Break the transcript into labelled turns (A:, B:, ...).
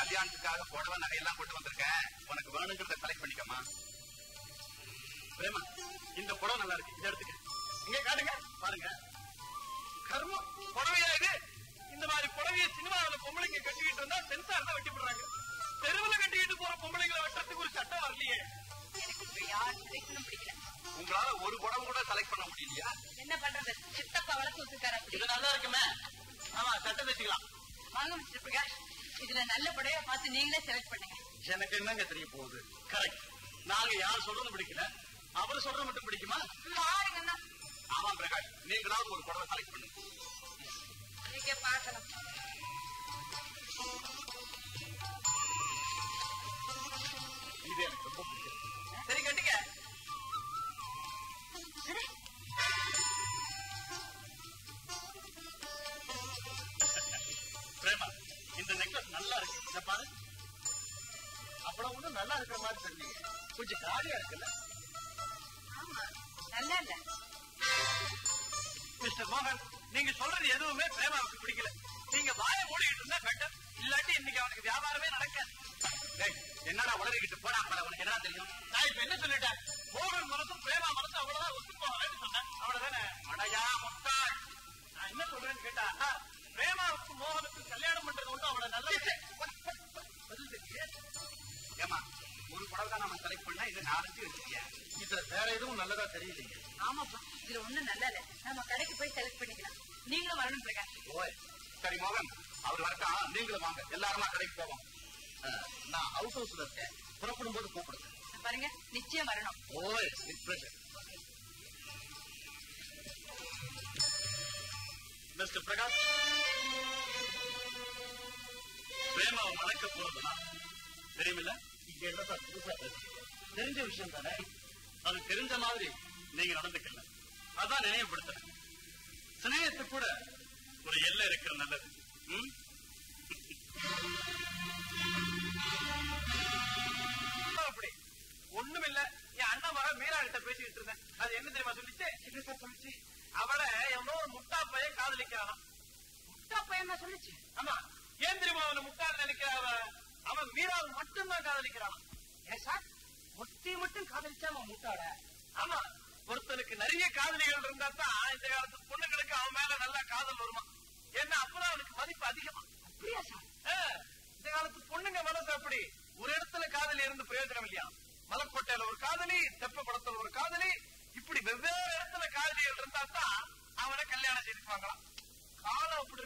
A: கல்யாணத்துக்காக புடவை நகையெல்லாம் கொண்டு வந்திருக்கேன் உனக்கு வேணுங்கிறத செலக்ட் பண்ணிக்கமா பிரேமா இந்த புடவை நல்லா இருக்கு இதை எடுத்துக்க இங்க காட்டுங்க பாருங்க கர்மம் புடவையா இது இந்த மாதிரி புடவைய சினிமாவில பொம்பளைங்க கட்டிக்கிட்டு இருந்தா சென்சார் தான் வெட்டி போடுறாங்க தெருவுல கட்டிக்கிட்டு போற பொம்பளைங்களை வெட்டத்துக்கு ஒரு சட்டம் வரலையே
B: எனக்கு இப்ப யார் செலக்ஷனும் பிடிக்கல
A: உங்களால ஒரு புடவை கூட செலக்ட் பண்ண முடியலையா
B: என்ன பண்றது சித்தப்பா வளர்த்து வச்சிருக்காரு அப்படி
A: இது நல்லா இருக்குமே ஆமா சட்டம் வச்சுக்கலாம்
B: வாங்க மிஸ்டர் பிரகாஷ் இதுல நல்ல படையா பார்த்து நீங்களே செலக்ட் பண்ணுங்க
A: எனக்கு என்னங்க தெரிய போகுது கரெக்ட் நாங்க யார் சொல்றது பிடிக்கல அவர் சொல்றது மட்டும் பிடிக்குமா
B: பாருங்கண்ணா
A: ஆமா பிரகாஷ் நீங்களாவது ஒரு புடவை செலக்ட் பண்ணுங்க
B: நீங்க பார்க்கலாம்
A: இது எனக்கு ரொம்ப பிடிக்கும் சரி கட்டிக்க
B: சரி
A: பிரேமா இந்த நெக்லஸ் நல்லா இருக்கு இத பாரு அப்புறம் ஒண்ணும் நல்லா இருக்கிற மாதிரி தெரியல கொஞ்சம் காலியா இருக்குல்ல
B: ஆமா நல்லா இல்ல
A: மிஸ்டர் மோகன் நீங்க சொல்றது எதுவுமே பிரேமாவுக்கு பிடிக்கல நீங்க வாய மூடிக்கிட்டு இருந்தா பெட்டர் இல்லாட்டி இன்னைக்கு அவனுக்கு வியாபாரமே நடக்காது டேய், என்னடா உளறிக்கிட்டு போடா பட உனக்கு என்ன தெரியும் நான் இப்ப என்ன சொல்லிட்டேன் மோகன் மனசும் பிரேமா மனசும் அவ்வளவுதான் ஒத்து போகலன்னு சொன்னேன் அவ்வளவுதானே அடையா முட்டாள் நான் என்ன சொல்றேன்னு கேட்டா பிரேமாவுக்கு மோகனுக்கு கல்யாணம் பண்றது ஒன்றும் அவளை நல்ல ஏமா ஒரு புடவை தான் நம்ம செலக்ட் பண்ணா இது நாலஞ்சு வச்சிருக்கேன் இதுல வேற எதுவும் நல்லதா தெரியலைங்க
B: ஆமாப்பா இதுல ஒண்ணும் நல்லா இல்ல நம்ம கடைக்கு போய் செலக்ட் பண்ணிக்கலாம் நீங்களும் வரணும் பிரகாஷ்
A: ஓய் சரி மோகன் அவர் வரட்டா நீங்களும் வாங்க எல்லாருமா கடைக்கு போவோம் அஹ், நான் அவுட் ஹவுஸ்ல இருக்கேன் புறப்படும் போது கூப்பிடுங்க
B: பாருங்க நிச்சயம் வரணும்
A: ஓய் வித் ப்ரெஷர் மிஸ்டர் பிரகாஷ் பிரேமாவை மணக்க போறதுனா தெரியுமில்ல இங்க என்ன சார் புதுசா பேசுறீங்க? தெரிஞ்ச விஷயம் தானே அது தெரிஞ்ச மாதிரி நீங்க நடந்துக்கல அதான் நினைவுபடுத்துறேன் சிநேகத்துக்கு கூட ஒரு எல்லை இருக்கிற நல்லது ம்? அப்படி ஒண்ணுமில்ல என் அண்ணன் மகன் மீரா கிட்ட பேசிக்கிட்டு இருந்தேன் அது என்ன தெரியுமா சொல்லிச்சு என்ன சார் சொல்லிச்சு அவளை எவனோ ஒரு முட்டா பையன் காதலிக்கிறானா
B: முட்டா பையன் சொல்லிச்சு
A: ஆமா ஏன் தெரியுமா அவனை முட்டாள் நினைக்கிறாவ அவன் மீராவை மட்டும்தான் காதலிக்கிறான் ஏன் சார் ஒத்தி மட்டும் காதலிச்சா அவன் முட்டாள ஆமா ஒருத்தனுக்கு நிறைய காதலிகள் இருந்தா தான் இந்த காலத்து பொண்ணுங்களுக்கு அவன் மேல நல்லா காதல் வருமா ஏன்னா அப்பதான் அவனுக்கு மதிப்பு அதிகமா அப்படியா சார் இந்த காலத்து பொண்ணுங்க மனசு அப்படி ஒரு இடத்துல காதலி இருந்து பிரயோஜனம் இல்லையா மலக்கோட்டையில ஒரு காதலி தெப்பக்குளத்துல ஒரு காதலி இப்படி வெவ்வேறு இடத்துல காதலிகள் இருந்தா தான் அவனை கல்யாணம் செய்துக்குவாங்களாம் காலம் அப்படி